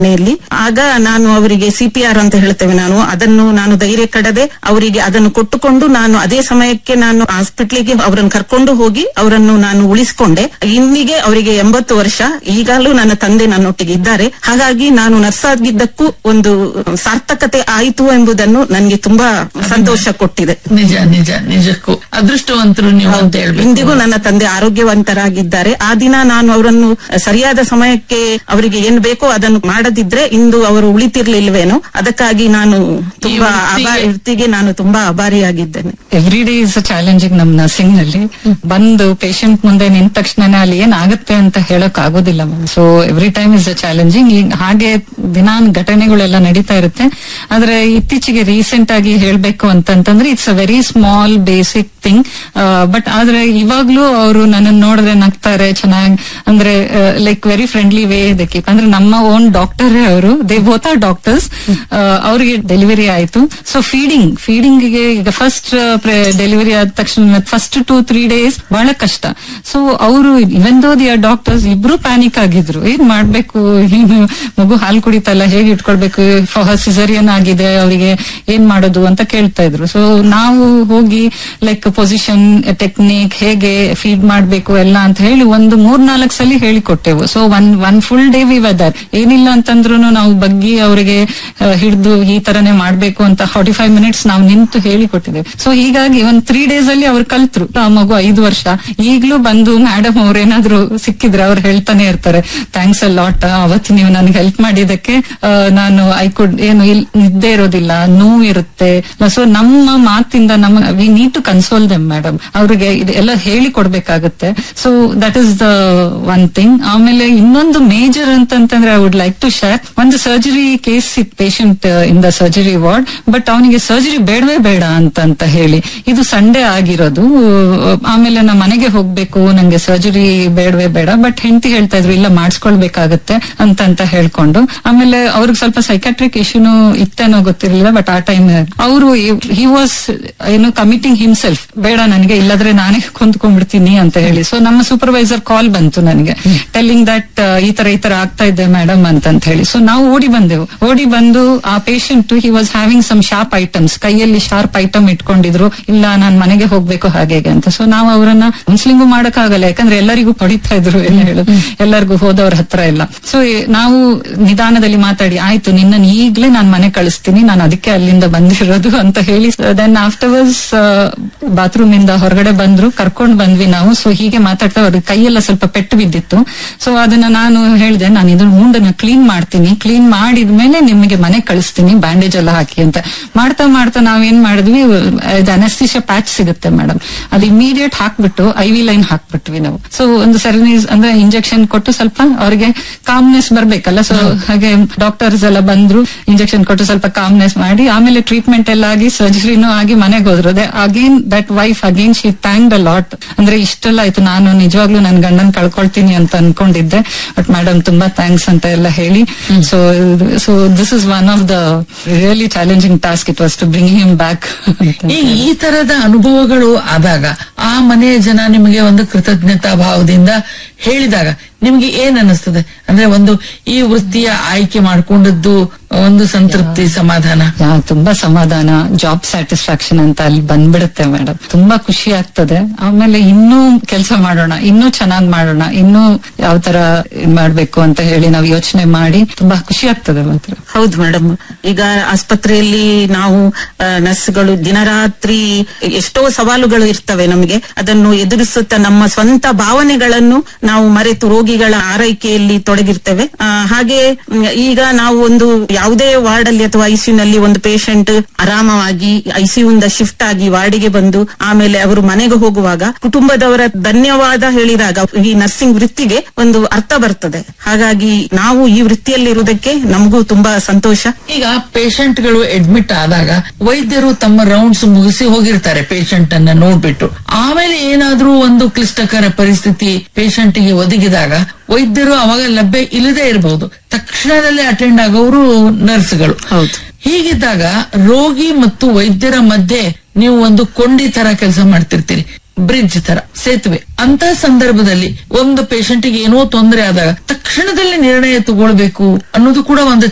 ಮನೆಯಲ್ಲಿ ಆಗ ನಾನು ಅವರಿಗೆ ಸಿಪಿಆರ್ ಅಂತ ಹೇಳ್ತೇವೆ ನಾನು ಅದನ್ನು ನಾನು ಧೈರ್ಯ ಕಡದೆ ಅವರಿಗೆ ಅದನ್ನು ಕೊಟ್ಟುಕೊಂಡು ನಾನು ಅದೇ ಸಮಯಕ್ಕೆ ನಾನು ಹಾಸ್ಪಿಟ್ಲಿಗೆ ಅವರನ್ನು ಕರ್ಕೊಂಡು ಹೋಗಿ ಅವರನ್ನು ನಾನು ಉಳಿಸಿಕೊಂಡೆ ಇಂದಿಗೆ ಅವರಿಗೆ ಎಂಬತ್ತು ವರ್ಷ ಈಗಲೂ ನನ್ನ ತಂದೆ ನನ್ನೊಟ್ಟಿಗೆ ಇದ್ದಾರೆ ಹಾಗಾಗಿ ನಾನು ನರ್ಸ್ ಆಗಿದ್ದಕ್ಕೂ ಒಂದು ಸಾರ್ಥಕತೆ ಆಯಿತು ಎಂಬುದನ್ನು ನನಗೆ ತುಂಬಾ ಸಂತೋಷ ಕೊಟ್ಟಿದೆ ನಿಜ ನಿಜ ನಿಜಕ್ಕೂ ಅದೃಷ್ಟವಂತರು ನೀವು ಅಂತ ಹೇಳ್ಬೇಕು ಇಂದಿಗೂ ನನ್ನ ತಂದೆ ಆರೋಗ್ಯವಂತರಾಗಿದ್ದಾರೆ ಆ ದಿನ ನಾನು ಅವರನ್ನು ಸರಿಯಾದ ಸಮಯಕ್ಕೆ ಅವರಿಗೆ ಏನ್ ಬೇಕೋ ಅದನ್ನು ಮಾಡದಿದ್ರೆ ಇಂದು ಅವರು ಉಳಿತಿರ್ಲಿಲ್ವೇನೋ ಅದಕ್ಕಾಗಿ ನಾನು ತುಂಬಾ ವೃತ್ತಿಗೆ- ಆಭಾರಿ ವೃತ್ತಿಗೆ ನಾನು ತುಂಬಾ ಆಭಾರಿಯಾಗಿದ್ದೇನೆ ಎವ್ರಿ ಡೇ ಇಸ್ ಚಾಲೆಂಜಿಂಗ್ ನಮ್ ನರ್ಸಿಂಗ್ ನಲ್ಲಿ ಬಂದು ಪೇಷಂಟ್ ಮುಂದೆ ನಿಂತ ತಕ್ಷಣ ಅಲ್ಲಿ ಏನಾಗುತ್ತೆ ಅಂತ ಹೇಳಕ್ ಆಗೋದಿಲ್ಲ so every time is a challenging ಈಗ ಹಾಗೆ ದಿನಾ ಘಟನೆಗಳೆಲ್ಲ ನಡೀತಾ ಇರುತ್ತೆ ಆದ್ರೆ ಇತ್ತೀಚೆಗೆ ರೀಸೆಂಟ್ ಆಗಿ ಹೇಳ್ಬೇಕು ಅಂತಂತಂದ್ರೆ it's a very small basic thing but ಆದ್ರೆ ಇವಾಗ್ಲೂ ಅವರು ನನ್ನನ್ನು ನೋಡಿದ್ರೆ ನಗ್ತಾರೆ ಚೆನ್ನಾಗಿ ಅಂದ್ರೆ ಲೈಕ್ ವೆರಿ ಫ್ರೆಂಡ್ಲಿ ವೇ ಇದಕ್ಕೆ ಅಂದ್ರೆ ನಮ್ಮ ಓನ್ ಡಾಕ್ಟರ್ ಅವರು ದೇ ಬೋತ್ ಆರ್ ಡಾಕ್ಟರ್ಸ್ ಅವ್ರಿಗೆ ಡೆಲಿವರಿ ಆಯ್ತು ಸೊ ಫೀಡಿಂಗ್ ಫೀಡಿಂಗ್ ಗೆ ಈಗ ಫಸ್ಟ್ ಡೆಲಿವರಿ ಆದ ತಕ್ಷಣ ಫಸ್ಟ್ ಟೂ ತ್ರೀ ಡೇಸ್ ಬಹಳ ಕಷ್ಟ ಸೊ ಅವರು even though the are doctors ಇಬ್ರು ಪ್ಯಾನಿಕ್ ಆಗಿದ್ರು ಏನ್ ಮಾಡ್ಬೇಕು ಏನು ಮಗು ಹಾಲು ಕುಡಿತಲ್ಲ ಹೇಗೆ ಇಟ್ಕೊಳ್ಬೇಕು ಸಿಸರಿಯನ್ ಆಗಿದೆ ಅವರಿಗೆ ಏನ್ ಮಾಡೋದು ಅಂತ ಕೇಳ್ತಾ ಇದ್ರು ಸೊ ನಾವು ಹೋಗಿ ಲೈಕ್ ಪೊಸಿಷನ್ ಟೆಕ್ನಿಕ್ ಹೇಗೆ ಫೀಡ್ ಮಾಡ್ಬೇಕು ಎಲ್ಲ ಅಂತ ಹೇಳಿ ಒಂದು ಮೂರ್ ನಾಲ್ಕು ಸಲ ಹೇಳಿಕೊಟ್ಟೆವು so one one full day we whether ಏನಿಲ್ಲ ಅಂತಂದ್ರು ನಾವು ಬಗ್ಗಿ ಅವರಿಗೆ ಹಿಡಿದು ಈ ತರನೇ ಮಾಡ್ಬೇಕು ಅಂತ ಫಾರ್ಟಿ ಫೈವ್ ಮಿನಿಟ್ಸ್ ನಾವು ನಿಂತು ಹೇಳಿಕೊಟ್ಟಿದ್ದೇವೆ ಸೊ ಹೀಗಾಗಿ ಒಂದ್ ತ್ರೀ ಡೇಸ್ ಅಲ್ಲಿ ಅವ್ರು ಕಲ್ತ್ರು ಆ ಮಗು ಐದು ವರ್ಷ ಈಗ್ಲೂ ಬಂದು ಮೇಡಮ್ ಅವ್ರು ಏನಾದ್ರು ಸಿಕ್ಕಿದ್ರೆ ಅವ್ರು ಹೇಳ್ತಾನೆ ಇರ್ತಾರೆ ಥ್ಯಾಂಕ್ಸ್ ಅ ಲಾಟ್ ಅವತ್ತು ನೀವು ನನಗೆ ಹೆಲ್ಪ್ ಮಾಡಿದಕ್ಕೆ ಆ, ನಾನು ಐ ಕುಡ್ ಏನು ಇಲ್ ನಿದ್ದೆ ಇರೋದಿಲ್ಲ ನೋವು ಇರುತ್ತೆ ಸೊ ನಮ್ಮ ಮಾತಿಂದ ನಮ್ಮ we need to console them madam ಅವ್ರಿಗೆ ಎಲ್ಲ ಹೇಳಿ ಕೊಡ್ಬೇಕಾಗುತ್ತೆ so that is the one thing ಆಮೇಲೆ ಇನ್ನೊಂದು ಮೇಜರ್ ಅಂತಂತಂದ್ರೆ I would like to share ಒಂದು ಸರ್ಜರಿ ಕೇಸ್ ಇತ್ತು patient in the surgery ward but ಅವನಿಗೆ ಸರ್ಜರಿ ಬೇಡವೇ ಬೇಡ ಅಂತ ಅಂತ ಹೇಳಿ ಇದು ಸಂಡೇ ಆಗಿರೋದು ಆಮೇಲೆ ನಾ ಮನೆಗೆ ಹೋಗ್ಬೇಕು ನಂಗೆ ಸರ್ಜರಿ ಬೇಡವೇ ಬೇಡ ಬಟ್ ಹೆಂಡತಿ ಹೇಳ್ತಾ ಇದ್ರು ಇಲ್ಲ ಮಾಡಿಸ್ಕೊಳ್ಬೇಕಾಗತ್ತೆ ಅಂತ ಅಂತ ಹೇಳ್ಕೊಂಡು ಆಮೇಲೆ ಅವ್ರಿಗೆ ಸ್ವಲ್ಪ ಸೈಕಾಟ್ರಿಕ್ ಇಶ್ಯೂನು ಇತ್ತೇನೋ ಗೊತ್ತಿರಲಿಲ್ಲ ಬಟ್ ಆ ಟೈಮ್ ಅವರು ಹಿ ವಾಸ್ ಏನು ಕಮಿಟಿಂಗ್ ಹಿಮ್ಸೆಲ್ಫ್ ಬೇಡ ನನಗೆ ಇಲ್ಲದ್ರೆ ನಾನೇ ಕುಂತ್ಕೊಂಡ್ಬಿಡ್ತೀನಿ ಅಂತ ಹೇಳಿ ಸೊ ನಮ್ಮ ಸೂಪರ್ವೈಸರ್ ಕಾಲ್ ಬಂತು ನನಗೆ ಟೆಲ್ಲಿಂಗ್ ದಟ್ ಈ ತರ ಈ ತರ ಆಗ್ತಾ ಇದೆ ಮೇಡಮ್ ಅಂತ ಅಂತ ಹೇಳಿ ಸೊ ನಾವು ಓಡಿ ಬಂದೆವು ಓಡಿ ಬಂದು ಆ patient he was having some sharp items ಕೈಯಲ್ಲಿ ಶಾರ್ಪ್ ಐಟಮ್ ಇಟ್ಕೊಂಡಿದ್ರು ಇಲ್ಲ ನಾನ್ ಮನೆಗೆ ಹೋಗ್ಬೇಕು ಹಾಗೆ ಹೀಗೆ ಅಂತ ಸೊ ನಾವು ಅವರನ್ನ ಕೌನ್ಸಿಲಿಂಗು ಮಾಡಕ್ಕಾಗಲ್ಲ ಯಾಕಂದ್ರೆ ಎಲ್ಲರಿಗೂ ಹೊಡಿತಾ ಇದ್ರು ಎಲ್ಲ ಹೇಳುದು ಎಲ್ಲರಿಗೂ ಹೋದವ್ರ ಹತ್ರ ಎಲ್ಲ ಸೊ ನಾವು ನಿಧಾನದಲ್ಲಿ ಮಾತಾಡಿ ಆಯ್ತು ನಿನ್ನ ಈಗ್ಲೇ ನಾನ್ ಮನೆ ಕಳಿಸ್ತೀನಿ ನಾನು ಅದಕ್ಕೆ ಅಲ್ಲಿಂದ ಬಂದಿರೋದು ಅಂತ ಹೇಳಿ ದೆನ್ ಆಫ್ಟರ್ವರ್ಸ್ ಬಾತ್ರೂಮ್ ಇಂದ ಹೊರಗಡೆ ಬಂದ್ರು ಕರ್ಕೊಂಡ್ ಬಂದ್ವಿ ನಾವು ಸೊ ಹೀಗೆ ಮಾತಾಡ್ತಾ ಅವ್ರಿಗೆ ಕೈಯೆಲ್ಲ ಸ್ವಲ್ಪ ಪೆಟ್ಟು ಬಿದ್ದಿತ್ತು ಸೊ ಅದನ್ನ ನಾನು ಹೇಳಿದೆ ನಾನು ಇದನ್ನ ಮುಂಡನ್ನ ಕ್ಲೀನ್ ಮಾಡ್ತೀನಿ ಕ್ಲೀನ್ ಮಾಡಿದ್ಮೇಲೆ ನಿಮಗೆ ಮನೆ ಕಳಿಸ್ತೀನಿ ಬ್ಯಾಂಡೇಜ್ ಎಲ್ಲ ಹಾಕಿ ಅಂತ ಮಾಡ್ತಾ ಮಾಡ್ತಾ ನಾವೇನ್ ಮಾಡಿದ್ವಿ ಇದು ಅನಸ್ತಿಷ ಪ್ಯಾಚ್ ಸಿಗುತ್ತೆ ಮೇಡಮ್ ಅದು ಇಮಿಡಿಯೇಟ್ ಹಾಕ್ಬಿಟ್ಟು ಐ ವಿ ಲೈನ್ ಹಾಕ್ಬಿಟ್ವಿ ನಾವು ಸೊ ಒಂದು ಸರನೀಸ್ ಅಂದ್ರೆ ಇಂಜೆಕ್ಷನ್ ಕೊಟ್ಟು ಸ್ವಲ್ಪ ಅವ್ರಿಗೆ ಕಾಮ್ನೆಸ್ ಬರ್ಬೇಕಲ್ಲ ಸೊ ಹಾಗೆ ಡಾಕ್ಟರ್ಸ್ ಎಲ್ಲ ಬಂದ್ರು ಇಂಜೆಕ್ಷನ್ ಕೊಟ್ಟು ಸ್ವಲ್ಪ ಕಾಮ್ನೆಸ್ ಮಾಡಿ ಆಮೇಲೆ ಟ್ರೀಟ್ಮೆಂಟ್ ಎಲ್ಲ ಆಗಿ ಸರ್ಜರಿನೂ ಆಗಿ ಮನೆಗೆ ಹೋದ್ರು ಅದೇ again that wife again she thank a lot ಅಂದ್ರೆ ಇಷ್ಟೆಲ್ಲ ಆಯ್ತು ನಾನು ನಿಜವಾಗ್ಲೂ ನನ್ ಗಂಡನ್ ಕಳ್ಕೊಳ್ತೀನಿ ಅಂತ ಅನ್ಕೊಂಡಿದ್ದೆ ಬಟ್ ಮೇಡಮ್ ತುಂಬಾ ಥ್ಯಾಂಕ್ಸ್ ಅಂತ ಎಲ್ಲ ಹೇಳಿ so so this is one of the really challenging task it was to bring him back ಈ ಈ ತರದ ಅನುಭವಗಳು ಆದಾಗ ಆ ಮನೆಯ ಜನ ನಿಮಗೆ ಒಂದು ಕೃತಜ್ಞತಾ ಭಾವದಿಂದ ಹೇಳಿದಾಗ ನಿಮ್ಗೆ ಏನ್ ಅನಿಸ್ತದೆ ಅಂದ್ರೆ ಒಂದು ಈ ವೃತ್ತಿಯ ಆಯ್ಕೆ ಮಾಡ್ಕೊಂಡದ್ದು ಒಂದು ಸಂತೃಪ್ತಿ ಸಮಾಧಾನ ಯಾ, ತುಂಬಾ ಸಮಾಧಾನ ಜಾಬ್ ಸ್ಯಾಟಿಸ್ಫ್ಯಾಕ್ಷನ್ ಅಂತ ಅಲ್ಲಿ ಬಂದ್ಬಿಡುತ್ತೆ ಮೇಡಮ್ ತುಂಬಾ ಖುಷಿ ಆಗ್ತದೆ ಆಮೇಲೆ ಇನ್ನೂ ಕೆಲಸ ಮಾಡೋಣ ಇನ್ನೂ ಚೆನ್ನಾಗ್ ಮಾಡೋಣ ಇನ್ನೂ ಯಾವ ತರ ಇದ್ ಮಾಡ್ಬೇಕು ಅಂತ ಹೇಳಿ ನಾವು ಯೋಚನೆ ಮಾಡಿ ತುಂಬಾ ಖುಷಿ ಆಗ್ತದೆ ಮಾತ್ರ ಹೌದು ಮೇಡಮ್ ಈಗ ಆಸ್ಪತ್ರೆಯಲ್ಲಿ ನಾವು ಆ, ನರ್ಸ್ಗಳು ದಿನರಾತ್ರಿ ಎಷ್ಟೋ ಸವಾಲುಗಳು ಇರ್ತವೆ ನಮಗೆ ಅದನ್ನು ಎದುರಿಸುತ್ತಾ ನಮ್ಮ ಸ್ವಂತ ಭಾವನೆಗಳನ್ನು ನಾವು ಮರೆತು ರೋಗಿಗಳ ಆರೈಕೆಯಲ್ಲಿ ತೊಡಗಿರ್ತೇವೆ ಆ, ಹಾಗೆ ಮ್, ಈಗ ನಾವು ಒಂದು ಯಾವುದೇ ವಾರ್ಡ್ ಅಲ್ಲಿ ಅಥವಾ ಐಸಿಯುನಲ್ಲಿ ಒಂದು ಪೇಷಂಟ್ ಆರಾಮವಾಗಿ ಐಸಿಯುಂದ ಶಿಫ್ಟ್ ಆಗಿ ವಾರ್ಡಿಗೆ ಬಂದು ಆಮೇಲೆ ಅವರು ಮನೆಗೆ ಹೋಗುವಾಗ ಕುಟುಂಬದವರ ಧನ್ಯವಾದ ಹೇಳಿದಾಗ ಈ ನರ್ಸಿಂಗ್ ವೃತ್ತಿಗೆ ಒಂದು ಅರ್ಥ ಬರ್ತದೆ ಹಾಗಾಗಿ ನಾವು ಈ ವೃತ್ತಿಯಲ್ಲಿರುವುದಕ್ಕೆ ನಮಗೂ ತುಂಬಾ ಸಂತೋಷ ಈಗ ಪೇಷಂಟ್ಗಳು ಅಡ್ಮಿಟ್ ಆದಾಗ ವೈದ್ಯರು ತಮ್ಮ ರೌಂಡ್ಸ್ ಮುಗಿಸಿ ಹೋಗಿರ್ತಾರೆ ಪೇಷಂಟ್ ಅನ್ನ ನೋಡ್ಬಿಟ್ಟು ಆಮೇಲೆ ಏನಾದ್ರೂ ಒಂದು ಕ್ಲಿಷ್ಟಕರ ಪರಿಸ್ಥಿತಿ patient ಗೆ ಒದಗಿದಾಗ ವೈದ್ಯರು ಅವಾಗ ಲಭ್ಯ ಇಲ್ಲದೆ ಇರಬಹುದು ತಕ್ಷಣದಲ್ಲೇ ಅಟೆಂಡ್ ಆಗೋರು ನರ್ಸ್ಗಳು ಹೌದು. ಹೀಗಿದ್ದಾಗ ರೋಗಿ ಮತ್ತು ವೈದ್ಯರ ಮಧ್ಯೆ ನೀವು ಒಂದು ಕೊಂಡಿ ತರ ಕೆಲಸ ಮಾಡ್ತಿರ್ತೀರಿ ಬ್ರಿಡ್ಜ್ ತರ ಸೇತುವೆ ಅಂತ ಸಂದರ್ಭದಲ್ಲಿ ಒಂದು patient ಗೆ ಏನೋ ತೊಂದರೆ ಆದಾಗ ತಕ್ಷಣದಲ್ಲಿ ನಿರ್ಣಯ ತಗೊಳ್ಬೇಕು ಅನ್ನೋದು ಕೂಡ ಒಂದು